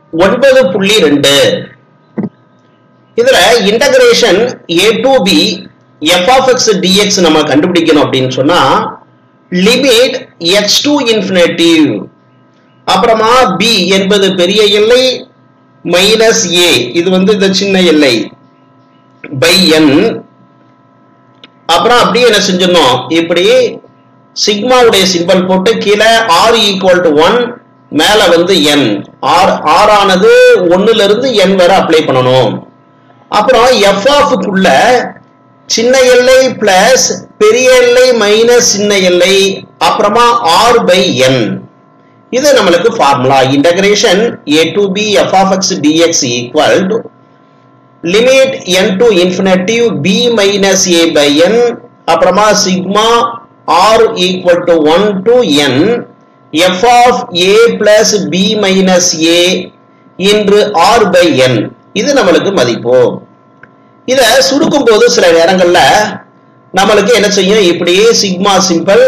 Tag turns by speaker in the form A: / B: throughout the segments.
A: ஒன்பது புள்ளி ரெண்டு இதுல integration a to b f of x dx நம்ம கண்டுபிடிக்கணும் அப்படின்னு சொன்னா லிமிட் எக்ஸ் டு இன்ஃபினிட்டிவ் அப்புறமா பி என்பது பெரிய எல்லை மைனஸ் ஏ இது வந்து இந்த சின்ன எல்லை பை என் அப்புறம் அப்படியே என்ன செஞ்சிடணும் இப்படி சிக்மாவுடைய சிம்பல் போட்டு கீழே ஆர் ஈக்குவல் டு ஒன் மேல வந்து என் ஆர் ஆர் ஆனது ஒன்னுல இருந்து என் வரை அப்ளை பண்ணணும் அப்புறம் எஃப் ஆஃப்க்குள்ள சின்ன எல்லை பிளஸ் பெரிய எல்லை மைனஸ் சின்ன எல்லை அப்புறமா ஆர் பை என் இது நம்மளுக்கு formula integration a to b f of x dx equal to limit n to infinitive b minus a by n அப்புறமா sigma r equal to one to n f of a plus b minus a into r by n இது நம்மளுக்கு மதிப்பு இத சுருக்கும் போது சில நேரங்கள்ல நம்மளுக்கு என்ன செய்யும் இப்படியே sigma simple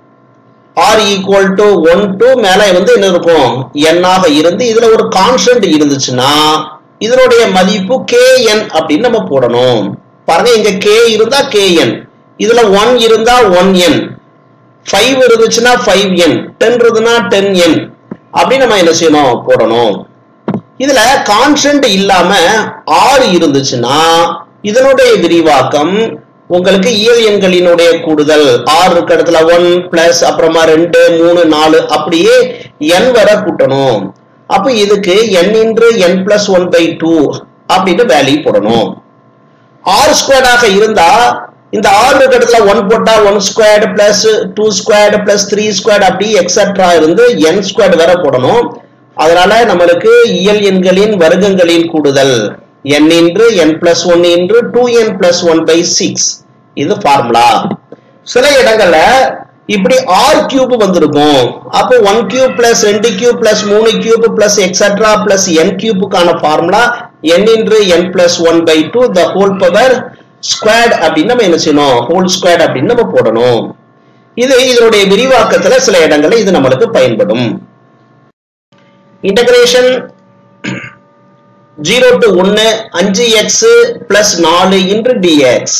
A: r equal to one to மேல வந்து என்ன இருக்கும் எண்ணாக இருந்து இதுல ஒரு கான்ஸ்டன்ட் இருந்துச்சுன்னா இதனுடைய மதிப்பு கே என் அப்படின்னு நம்ம போடணும் பாருங்க இங்க கே இருந்தா கே என் இதுல ஒன் இருந்தா ஒன் என் ஃபைவ் இருந்துச்சுன்னா ஃபைவ் என் டென் இருந்ததுன்னா டென் என் அப்படி நம்ம என்ன செய்யணும் போடணும் இதுல கான்ஸ்டன்ட் இல்லாம ஆறு இருந்துச்சுன்னா இதனுடைய விரிவாக்கம் உங்களுக்கு இயல் எண்களினுடைய கூடுதல் ஆறு இருக்க இடத்துல ஒன் பிளஸ் அப்புறமா ரெண்டு மூணு நாலு அப்படியே என் வர கூட்டணும் அப்ப இதுக்கு n into n plus one by two அப்படின்னு வேல்யூ போடணும் ஆர் ஸ்கொயர்டாக இருந்தா இந்த ஆறு இருக்க இடத்துல ஒன் போட்டா one squared plus two squared plus three squared அப்படி எக்ஸட்ரா இருந்து என் ஸ்கொயர்டு வர போடணும் அதனால நம்மளுக்கு இயல் எண்களின் வர்க்கங்களின் கூடுதல் n into n plus one into two n plus one by six இது ஃபார்முலா சில இடங்கள்ல இப்படி ஆர் கியூப் வந்திருக்கும் அப்போ ஒன் கியூப் பிளஸ் ரெண்டு கியூப் பிளஸ் மூணு cube plus extra plus n கியூப்புக்கான formula n into n plus one by two the whole power squared அப்படின்னு நம்ம என்ன செய்யணும் ஹோல் ஸ்கொயர்ட் அப்படின்னு நம்ம போடணும் இது இதனுடைய விரிவாக்கத்துல சில இடங்கள்ல இது நம்மளுக்கு பயன்படும் இன்டகிரேஷன் ஜீரோ டு ஒன்னு அஞ்சு எக்ஸ் பிளஸ் நாலு இன்டு டிஎக்ஸ்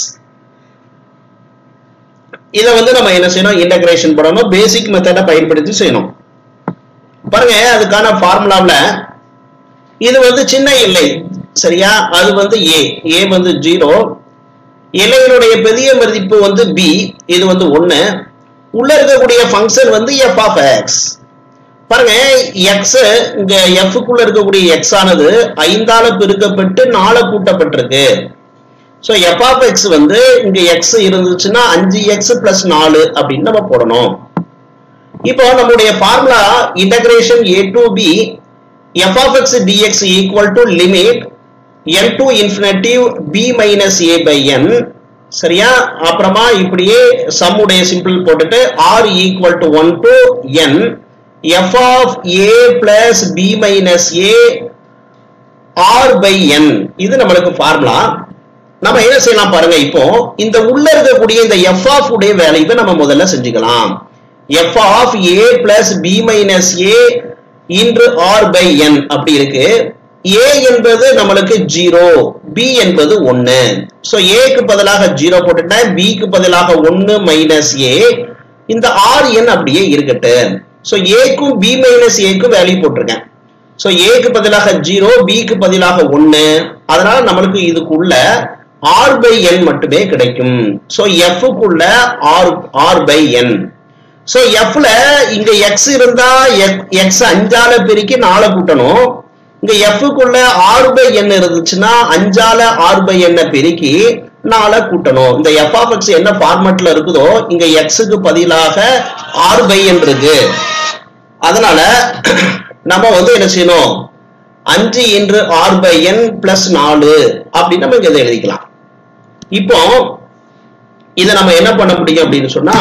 A: இதை வந்து நம்ம என்ன செய்யணும் இன்டகிரேஷன் பண்ணணும் பேசிக் மெத்தடை பயன்படுத்தி செய்யணும் பாருங்க அதுக்கான ஃபார்முலாவில் இது வந்து சின்ன எல்லை சரியா அது வந்து ஏ ஏ வந்து ஜீரோ எல்லையினுடைய பெரிய மதிப்பு வந்து பி இது வந்து ஒன்னு உள்ள இருக்கக்கூடிய ஃபங்க்ஷன் வந்து எஃப் ஆஃப் எக்ஸ் பாருங்க எக்ஸ் இங்க எஃப்க்குள்ள இருக்கக்கூடிய எக்ஸ் ஆனது ஐந்தால பெருக்கப்பட்டு நாலு கூட்டப்பட்டிருக்கு ஸோ எஃப் ஆஃப் எக்ஸ் வந்து இங்க எக்ஸ் இருந்துச்சுன்னா அஞ்சு எக்ஸ் பிளஸ் நாலு அப்படின்னு நம்ம போடணும் இப்போ நம்முடைய formula integration a to b f of x dx equal to limit n to infinitive b minus a by n சரியா அப்புறமா இப்படியே சம்முடைய சிம்பிள் போட்டுட்டு r equal to one to n f of a plus b minus a r by n இது நம்மளுக்கு formula நம்ம என்ன செய்யலாம் பாருங்க இப்போ இந்த உள்ள இருக்கக்கூடிய இந்த f of உடைய வேல்யூவை நம்ம முதல்ல செஞ்சுக்கலாம் f of a plus b minus a இன்று r by n அப்படி இருக்கு a என்பது நம்மளுக்கு ஜீரோ b என்பது ஒன்னு சோ a க்கு பதிலாக ஜீரோ போட்டுட்டேன் b க்கு பதிலாக ஒன்னு மைனஸ் a இந்த r n அப்படியே இருக்கட்டும் ஸோ ஏக்கும் பி மைனஸ் ஏக்கும் வேல்யூ போட்டிருக்கேன் ஸோ ஏக்கு பதிலாக ஜீரோ பிக்கு பதிலாக ஒன்னு அதனால நம்மளுக்கு இதுக்குள்ள ஆர் பை என் மட்டுமே கிடைக்கும் ஸோ எஃப்க்குள்ள r r by n so எஃப்ல இங்க எக்ஸ் இருந்தா எக்ஸ் அஞ்சால பெருக்கி நாலு கூட்டணும் இங்க எஃப்க்குள்ள ஆர் பை என் இருந்துச்சுன்னா அஞ்சால ஆர் பை எண்ணை பெருக்கி நால கூட்டணும் இந்த எஃப் ஆஃப் எக்ஸ் என்ன ஃபார்மேட்ல இருக்குதோ இங்க எக்ஸுக்கு பதிலாக ஆர் பை என் இருக்கு அதனால நம்ம வந்து என்ன செய்யணும் அஞ்சு இன்று ஆர் பை என் பிளஸ் நாலு அப்படின்னு நம்ம இங்க எழுதிக்கலாம் இப்போ இதை நம்ம என்ன பண்ண முடியும் அப்படின்னு சொன்னா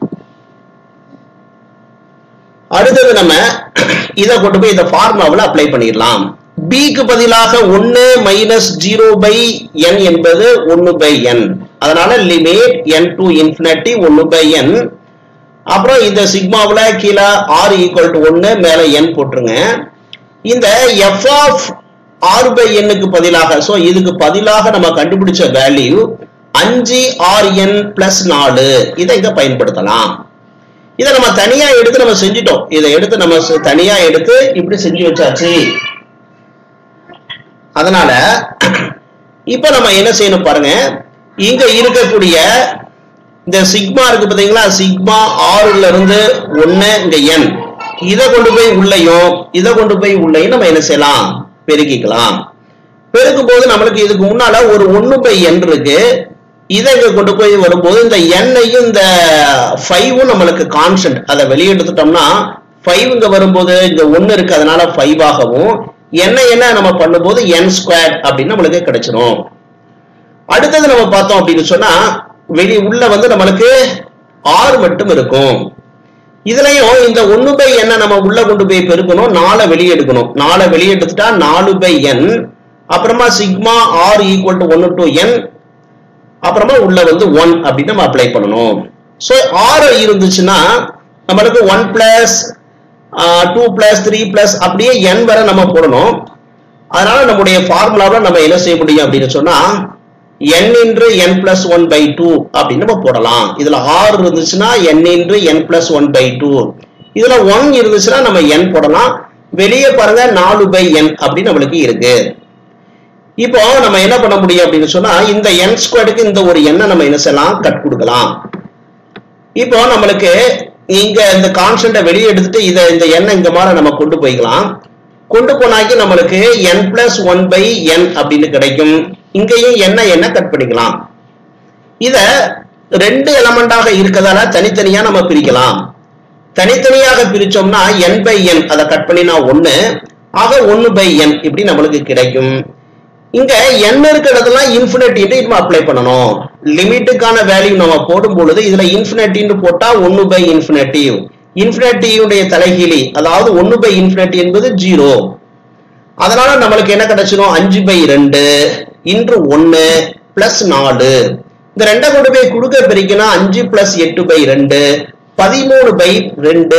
A: அடுத்தது நம்ம இதை கொண்டு போய் இந்த ஃபார்முலாவில் அப்ளை பண்ணிடலாம் பிக்கு பதிலாக ஒன்னு மைனஸ் ஜீரோ பை என் என்பது ஒன்னு பை என் அதனால லிமிட் என் டு இன்ஃபினிட்டி ஒன்னு பை என் அப்புறம் இந்த சிக்மாவில் கீழே ஆர் ஈக்குவல் டு ஒன்னு மேல என் போட்டுருங்க இந்த எஃப் ஆஃப் ஆர் பை எண்ணுக்கு பதிலாக சோ இதுக்கு பதிலாக நம்ம கண்டுபிடிச்ச வேல்யூ அஞ்சு ஆர் என் பிளஸ் நாலு இதை இங்க பயன்படுத்தலாம் இதை நம்ம தனியா எடுத்து நம்ம செஞ்சிட்டோம் இதை எடுத்து நம்ம செ- தனியா எடுத்து இப்படி செஞ்சு வச்சாச்சு அதனால இப்ப நம்ம என்ன செய்யணும் பாருங்க இங்க இருக்கக்கூடிய இந்த சிக்மா இருக்கு பாத்தீங்களா சிக்மா ஆறுல இருந்து ஒண்ணு இங்க என் இதை கொண்டு போய் உள்ளயும் இதை கொண்டு போய் உள்ளயும் நம்ம என்ன செய்யலாம் பெருக்கிக்கலாம் பெருக்கும் போது நம்மளுக்கு இதுக்கு முன்னால ஒரு ஒண்ணு பை என் இருக்கு இதை இங்க கொண்டு போய் வரும்போது இந்த எண்ணையும் இந்த ஃபைவும் நம்மளுக்கு கான்ஸ்டன்ட் அதை வெளியே எடுத்துட்டோம்னா ஃபைவ் இங்க வரும்போது இங்க ஒண்ணு இருக்கு அதனால ஃபைவ் ஆகவும் என்ன என்ன நம்ம பண்ணும்போது என் ஸ்கொயர் அப்படின்னு நம்மளுக்கு கிடைச்சிரும் அடுத்தது நம்ம பார்த்தோம் அப்படின்னு சொன்னா வெளி உள்ள வந்து நம்மளுக்கு ஆறு மட்டும் இருக்கும் இதுலயும் இந்த ஒண்ணு பை என்ன நம்ம உள்ள கொண்டு போய் பெருக்கணும் நாலை வெளியே எடுக்கணும் நாலை வெளியே எடுத்துட்டா நாலு பை என் அப்புறமா சிக்மா ஆர் ஈக்குவல் டு ஒன்னு டு என் அப்புறமா உள்ள வந்து ஒன் அப்படின்னு நம்ம அப்ளை பண்ணணும் ஸோ ஆறு இருந்துச்சுன்னா நம்மளுக்கு one plus two plus three plus அப்படியே என் வரை நம்ம போடணும் அதனால நம்முடைய ஃபார்முலாவில் நம்ம என்ன செய்ய முடியும் அப்படின்னு சொன்னா n into n plus one by two அப்படின்னு நம்ம போடலாம் இதுல ஆறு இருந்துச்சுன்னா n into n plus one by two இதுல ஒன் இருந்துச்சுன்னா நம்ம n போடலாம் வெளியே பாருங்க நாலு பை n அப்படின்னு நம்மளுக்கு இருக்கு இப்போ நம்ம என்ன பண்ண முடியும் அப்படின்னு சொன்னா இந்த n ஸ்கொயருக்கு இந்த ஒரு எண்ணை நம்ம என்ன செய்யலாம் கட் கொடுக்கலாம் இப்போ நம்மளுக்கு இங்க இந்த கான்ஸ்டன்ட்டை வெளியே எடுத்துட்டு இதை இந்த எண்ணை இங்க மாதிரி நம்ம கொண்டு போய்க்கலாம் கொண்டு போனாக்கி நம்மளுக்கு n plus one by n அப்படின்னு கிடைக்கும் இங்கேயும் என்ன என்ன கட் பண்ணிக்கலாம் இத ரெண்டு எலமெண்டாக இருக்கதால தனித்தனியா நம்ம பிரிக்கலாம் தனித்தனியாக பிரிச்சோம்னா n பை என் அதை கட் பண்ணினா ஒண்ணு ஆக ஒன்னு பை என் இப்படி நம்மளுக்கு கிடைக்கும் இங்க n இருக்கிறதெல்லாம் இன்ஃபினிட்டி நம்ம அப்ளை பண்ணணும் லிமிட்டுக்கான வேல்யூ நம்ம போடும் பொழுது இதுல இன்ஃபினிட்டின்னு போட்டா ஒன்னு பை இன்ஃபினிட்டி இன்ஃபினிட்டியுடைய தலைகீழி அதாவது ஒன்னு பை இன்ஃபினிட்டி என்பது ஜீரோ அதனால நம்மளுக்கு என்ன கிடைச்சிரும் அஞ்சு பை ரெண்டு இன்று ஒன்னு பிளஸ் நாலு இந்த ரெண்டை கொண்டு போய் கொடுக்க பிரிக்கினா அஞ்சு பிளஸ் எட்டு பை ரெண்டு பதிமூணு பை ரெண்டு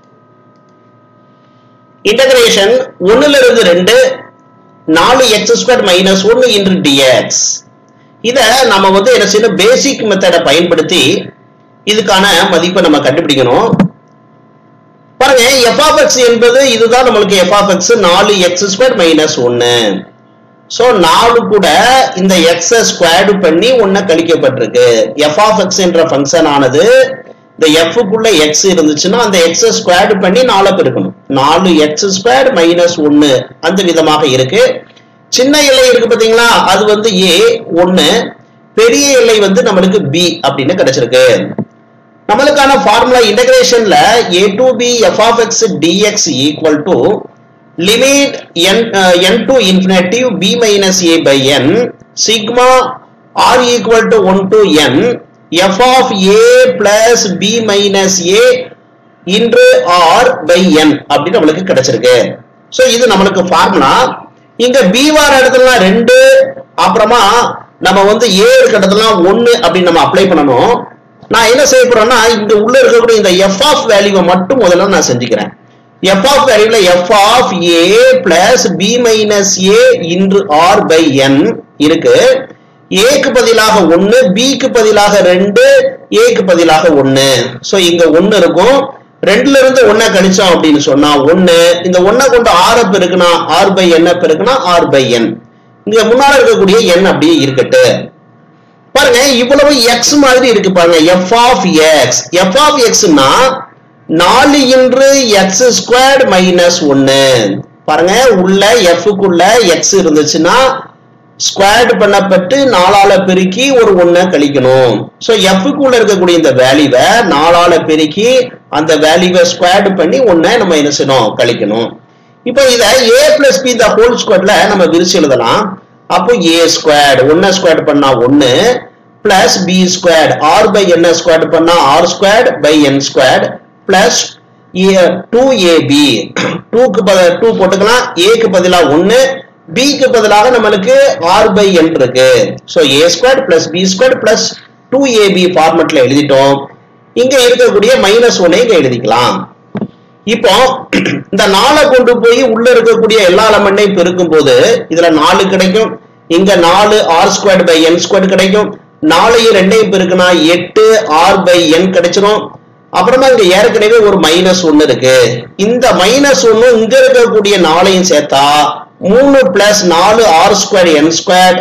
A: இன்டகிரேஷன் ஒண்ணுல இருந்து ரெண்டு நாலு எக்ஸ் ஸ்கொயர் மைனஸ் ஒன்னு இன்று டிஎக்ஸ் இத நம்ம வந்து என்ன செய்யணும் பேசிக் மெத்தடை பயன்படுத்தி இதுக்கான மதிப்பை நம்ம கண்டுபிடிக்கணும் பாருங்க எஃப் ஆஃப் எக்ஸ் என்பது இதுதான் நம்மளுக்கு எஃப் ஆஃப் எக்ஸ் நாலு எக்ஸ் ஸ்கொயர் மைனஸ் ஒன்னு சோ நாலு கூட இந்த எக்ஸ ஸ்கொயர்டு பண்ணி ஒன்ன கழிக்கப்பட்டிருக்கு எஃப் ஆஃப் எக்ஸ் என்ற ஃபங்க்ஷன் ஆனது இந்த எஃப்க்குள்ள எக்ஸ் இருந்துச்சுன்னா அந்த எக்ஸ ஸ்கொயர்டு பண்ணி நாலு பெருக்கணும் நாலு எக்ஸ் ஸ்கொயர் மைனஸ் ஒன்னு அந்த விதமாக இருக்கு சின்ன எல்லை இருக்கு பாத்தீங்களா அது வந்து ஏ ஒன்னு பெரிய எல்லை வந்து நம்மளுக்கு பி அப்படின்னு கிடைச்சிருக்கு நம்மளுக்கான ஃபார்முலா இன்டகிரேஷன்ல a to b f of x dx equal to limit n n to infinitive b minus a by n sigma r equal to one to n f of a plus b minus a into r by n அப்படின்னு நம்மளுக்கு கிடைச்சிருக்கு so இது நம்மளுக்கு formula இங்க B வார இடத்துல ரெண்டு அப்புறமா நம்ம வந்து ஏ இருக்கிற இடத்துல ஒன்னு அப்படின்னு நம்ம அப்ளை பண்ணணும் நான் என்ன செய்ய போறேன்னா இங்க உள்ள இருக்கக்கூடிய இந்த எஃப் ஆஃப் வேல்யூவை மட்டும் முதல்ல நான் செஞ்சுக்கிறேன் எஃப் ஆஃப் வேல்யூல f of a plus b minus a into r by n இருக்கு ஏக்கு பதிலாக ஒன்னு பிக்கு பதிலாக ரெண்டு ஏக்கு பதிலாக ஒன்னு சோ இங்க ஒன்னு இருக்கும் ரெண்டுல இருந்து ஒன்ன கழிச்சோம் அப்படின்னு சொன்னா ஒன்னு இந்த ஒன்ன கொண்டு ஆறு பெருக்குனா ஆர் பை என்ன பெருக்குனா ஆர் பை என் இங்க முன்னால இருக்கக்கூடிய என் அப்படியே இருக்கட்டு பாருங்க இவ்வளவு எக்ஸ் மாதிரி இருக்கு பாருங்க f of x f of எக்ஸ்னா நாலு இன்று எக்ஸ் ஸ்கொயர்ட் மைனஸ் ஒன்னு பாருங்க உள்ள எஃப்க்குள்ள எக்ஸ் இருந்துச்சுன்னா ஸ்கொயர்டு பண்ணப்பட்டு நாலால பெருக்கி ஒரு ஒன்ன கழிக்கணும் ஸோ எஃப்க்குள்ள இருக்கக்கூடிய இந்த வேல்யூவை நாலால பெருக்கி அந்த வேல்யூவை ஸ்கொயர்டு பண்ணி ஒன்ன நம்ம என்ன செய்யணும் கழிக்கணும் இப்போ இதை ஏ பிளஸ் பி இந்த ஹோல் ஸ்கொயர்ல நம்ம விரிச்சு எழுதலாம் அப்போ ஏ ஸ்கொயர்டு ஒன்ன ஸ்கொயர்டு பண்ணா ஒன்னு plus b squared r by என்ன ஸ்கொயர்டு பண்ணா r squared by n squared plus two ab டூக்கு பதில் டூ போட்டுக்கலாம் ஏக்கு பதிலாக ஒன்னு பிக்கு பதிலாக நம்மளுக்கு ஆர் பை என் இருக்கு so a square plus b square plus two ab ஃபார்மெட்ல எழுதிட்டோம் இங்க இருக்கக்கூடிய மைனஸ் ஒன்னை இங்க எழுதிக்கலாம் இப்போ இந்த நாலை கொண்டு போய் உள்ள இருக்கக்கூடிய எல்லா எலமெண்ட்டையும் பெருக்கும் போது இதுல நாலு கிடைக்கும் இங்க நாலு r squared by n squared கிடைக்கும் நாலையும் ரெண்டையும் பெருக்குனா எட்டு ஆர் பை என் கிடைச்சிரும் அப்புறமா இங்க ஏற்கனவே ஒரு மைனஸ் ஒன்னு இருக்கு இந்த மைனஸ் ஒன்னு இங்க இருக்கக்கூடிய நாளையும் சேர்த்தா மூணு பிளஸ் நாலு r square n square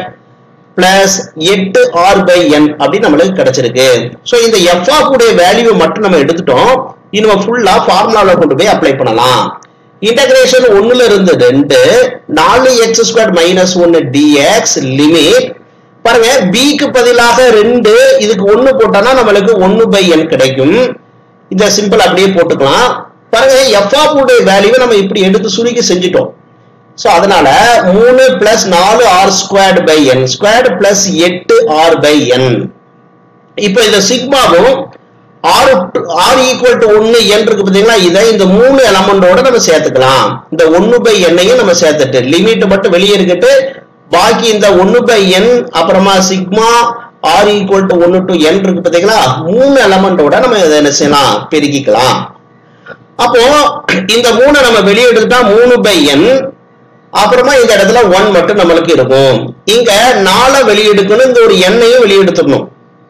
A: plus எட்டு ஆர் பை என் அப்படின்னு நம்மளுக்கு கிடைச்சிருக்கு ஸோ இந்த எஃப் ஆஃப் உடைய வேல்யூ மட்டும் நம்ம எடுத்துட்டோம் இது நம்ம ஃபுல்லா ஃபார்முலாவில் கொண்டு போய் அப்ளை பண்ணலாம் இன்டகிரேஷன் ஒண்ணுல இருந்து ரெண்டு நாலு எக்ஸ் ஸ்கொயர் மைனஸ் ஒன்னு டிஎக்ஸ் லிமிட் பாருங்க பிக்கு பதிலாக ரெண்டு இதுக்கு ஒன்னு போட்டோம்னா நம்மளுக்கு ஒன்னு பை என் கிடைக்கும் இந்த சிம்பிள் அப்படியே போட்டுக்கலாம் பாருங்க எஃப் ஆஃப் உடைய வேல்யூவை நம்ம இப்படி எடுத்து சுருக்கி செஞ்சுட்டோம் சோ அதனால மூணு பிளஸ் நாலு r squared by n squared plus எட்டு ஆர் பை என் இப்போ இந்த சிக்மாவும் ஆர் ஆர் ஈக்குவல் டு ஒன்னு என் இருக்கு பாத்தீங்களா இதை இந்த மூணு எலமெண்டோட நம்ம சேர்த்துக்கலாம் இந்த ஒன்னு பை எண்ணையும் நம்ம சேர்த்துட்டு லிமிட் மட்டும் வெளியே இருக்கட்டு பாக்கி இந்த ஒன்னு பை என் அப்புறமா சிக்மா ஆர் ஈக்குவல் டு ஒன்னு டு என் இருக்கு பாத்தீங்களா மூணு எலமெண்டோட நம்ம இதை என்ன செய்யலாம் பெருக்கிக்கலாம் அப்போ இந்த மூணை நம்ம வெளியே எடுத்துட்டா மூணு பை என் அப்புறமா இந்த இடத்துல ஒன் மட்டும் நம்மளுக்கு இருக்கும் இங்க நாலை வெளியெடுக்கணும் இந்த ஒரு எண்ணையும் வெளியெடுத்துடணும்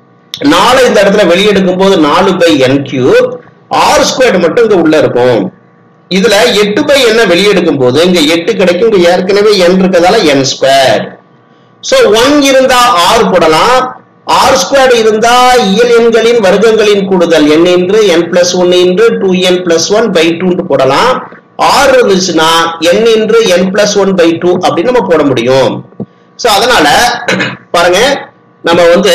A: நாலு இந்த இடத்துல வெளியெடுக்கும் போது நாலு by n cube r squared மட்டும் இங்க உள்ள இருக்கும் இதுல எட்டு பை என்ன வெளியெடுக்கும் போது இங்க எட்டு கிடைக்கும் இங்க ஏற்கனவே என் இருக்கிறதால என் ஸ்கொயர் சோ ஒன் இருந்தா ஆர் போடலாம் ஆர் ஸ்கொயர் இருந்தா இயல் எண்களின் வர்க்கங்களின் கூடுதல் n into n plus one into two n plus one by two போடலாம் ஆர் இருந்துச்சுன்னா n into n plus one by two அப்படின்னு நம்ம போட முடியும் சோ அதனால பாருங்க நம்ம வந்து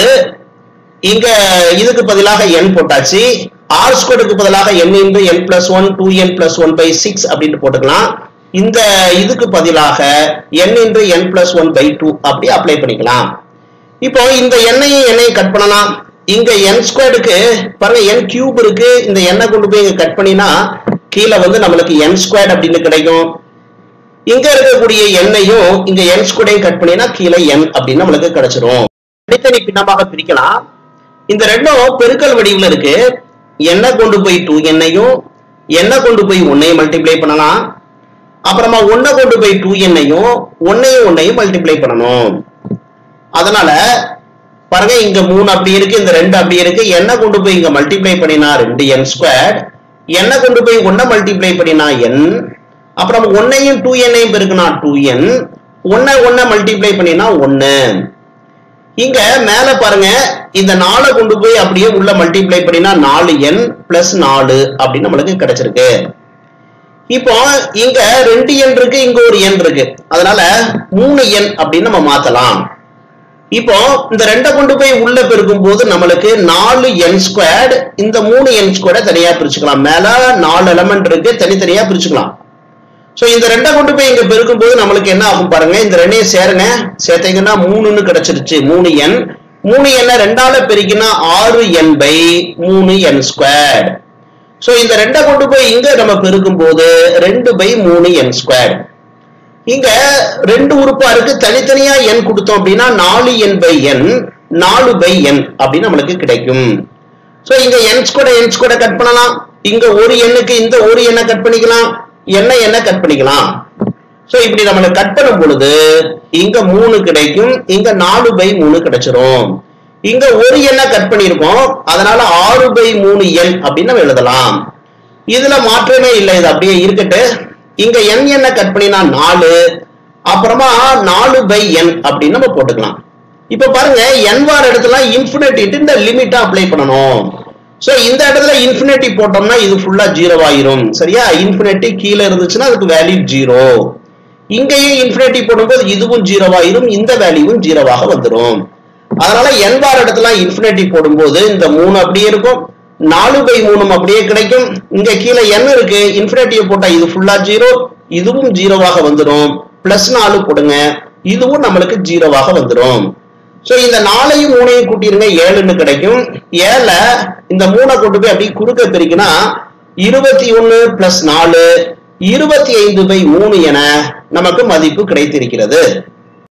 A: இங்க இதுக்கு பதிலாக n போட்டாச்சு ஆர் ஸ்கொயருக்கு பதிலாக n into n plus one two n plus one by six அப்படின்னு போட்டுக்கலாம் இந்த இதுக்கு பதிலாக n into n plus one by two அப்படி அப்ளை பண்ணிக்கலாம் இப்போ இந்த எண்ணையும் எண்ணையும் கட் பண்ணலாம் இங்க n ஸ்கொயருக்கு பாருங்க n கியூப் இருக்கு இந்த எண்ணை கொண்டு போய் இங்க கட் பண்ணினா கீழே வந்து நம்மளுக்கு n ஸ்கொயர் அப்படின்னு கிடைக்கும் இங்க இருக்கக்கூடிய எண்ணையும் இங்க n ஸ்கொயரையும் கட் பண்ணினா கீழே n அப்படின்னு நம்மளுக்கு கிடைச்சிரும் தனித்தனி பின்னமாக பிரிக்கலாம் இந்த ரெண்டும் பெருக்கல் வடிவில் இருக்கு எண்ணை கொண்டு போய் டூ எண்ணையும் எண்ணை கொண்டு போய் ஒன்னையும் மல்டிப்ளை பண்ணலாம் அப்புறமா ஒன்னை கொண்டு போய் டூ எண்ணையும் ஒன்னையும் ஒன்னையும் மல்டிப்ளை பண்ணணும் அதனால பாருங்க இங்க மூணு அப்படி இருக்கு இந்த ரெண்டு அப்படி இருக்கு என்ன கொண்டு போய் இங்க மல்டிப்ளை பண்ணினா ரெண்டு என் ஸ்கொயர் என்ன கொண்டு போய் ஒன்ன மல்டிப்ளை பண்ணினா என் அப்புறம் ஒன்னையும் டூ எண்ணையும் பெருக்குனா டூ என் ஒன்னை ஒன்ன மல்டிப்ளை பண்ணினா ஒன்னு இங்க மேல பாருங்க இந்த நாலை கொண்டு போய் அப்படியே உள்ள மல்டிப்ளை பண்ணினா நாலு என் பிளஸ் நாலு அப்படின்னு நம்மளுக்கு கிடைச்சிருக்கு இப்போ இங்க ரெண்டு எண் இருக்கு இங்க ஒரு எண் இருக்கு அதனால மூணு எண் அப்படின்னு நம்ம மாத்தலாம் இப்போ இந்த ரெண்டை கொண்டு போய் உள்ள பெருக்கும் போது நம்மளுக்கு நாலு என் ஸ்கொயர்டு இந்த மூணு என் ஸ்கொயர்டை தனியா பிரிச்சுக்கலாம் மேல நாலு எலமெண்ட் இருக்கு தனித்தனியா பிரிச்சுக்கலாம் சோ இந்த ரெண்டை கொண்டு போய் இங்க பெருக்கும் போது நம்மளுக்கு என்ன ஆகும் பாருங்க இந்த ரெண்டையும் சேருங்க சேர்த்தீங்கன்னா மூணுன்னு கிடைச்சிருச்சு மூணு என் மூணு எண்ண ரெண்டால பெருக்கினா ஆறு என் பை மூணு என் ஸ்கொயர்டு சோ இந்த ரெண்டை கொண்டு போய் இங்க நம்ம பெருக்கும் போது ரெண்டு பை மூணு என் ஸ்கொயர்டு இங்க ரெண்டு உறுப்பா இருக்கு தனித்தனியா எண் கொடுத்தோம் அப்படின்னா நாலு என் பை என் நாலு பை என் அப்படின்னு நம்மளுக்கு கிடைக்கும் சோ இங்க என் ஸ்கொட என் ஸ்கொட கட் பண்ணலாம் இங்க ஒரு எண்ணுக்கு இந்த ஒரு எண்ணை கட் பண்ணிக்கலாம் என்ன என்ன கட் பண்ணிக்கலாம் சோ இப்படி நம்மளுக்கு கட் பண்ணும் பொழுது இங்க மூணு கிடைக்கும் இங்க நாலு பை மூணு கிடைச்சிரும் இங்க ஒரு எண்ணை கட் பண்ணியிருக்கோம் அதனால ஆறு பை மூணு எண் அப்படின்னு நம்ம எழுதலாம் இதுல மாற்றமே இல்லை இது அப்படியே இருக்கட்டு இங்க என் என்ன கட் பண்ணினா நாலு அப்புறமா நாலு பை என் அப்படின்னு நம்ம போட்டுக்கலாம் இப்ப பாருங்க என் வார் இடத்துல இன்ஃபினிட்டி இந்த லிமிட்டா அப்ளை பண்ணணும் சோ இந்த இடத்துல இன்ஃபினிட்டி போட்டோம்னா இது ஃபுல்லா ஜீரோ ஆயிரும் சரியா இன்ஃபினிட்டி கீழே இருந்துச்சுன்னா அதுக்கு வேல்யூ ஜீரோ இங்கேயும் இன்ஃபினிட்டி போடும்போது இதுவும் ஜீரோவாயிரும் இந்த வேல்யூவும் ஜீரோவாக வந்துடும் அதனால என் பார் இடத்துல இன்ஃபினிட்டி போடும்போது இந்த மூணு அப்படியே இருக்கும் நாலு பை மூணும் அப்படியே கிடைக்கும் இங்க கீழே என்ன இருக்கு இன்ஃபினிட்டியை போட்டா இது ஃபுல்லா ஜீரோ இதுவும் ஜீரோவாக வந்துடும் பிளஸ் நாலு போடுங்க இதுவும் நம்மளுக்கு ஜீரோவாக வந்துடும் சோ இந்த நாலையும் மூணையும் கூட்டிருங்க ஏழுன்னு கிடைக்கும் ஏழ இந்த மூணை கொண்டு போய் அப்படி குறுக்க பெருக்கினா இருபத்தி ஒன்னு பிளஸ் நாலு இருபத்தி ஐந்து பை மூணு என நமக்கு மதிப்பு கிடைத்திருக்கிறது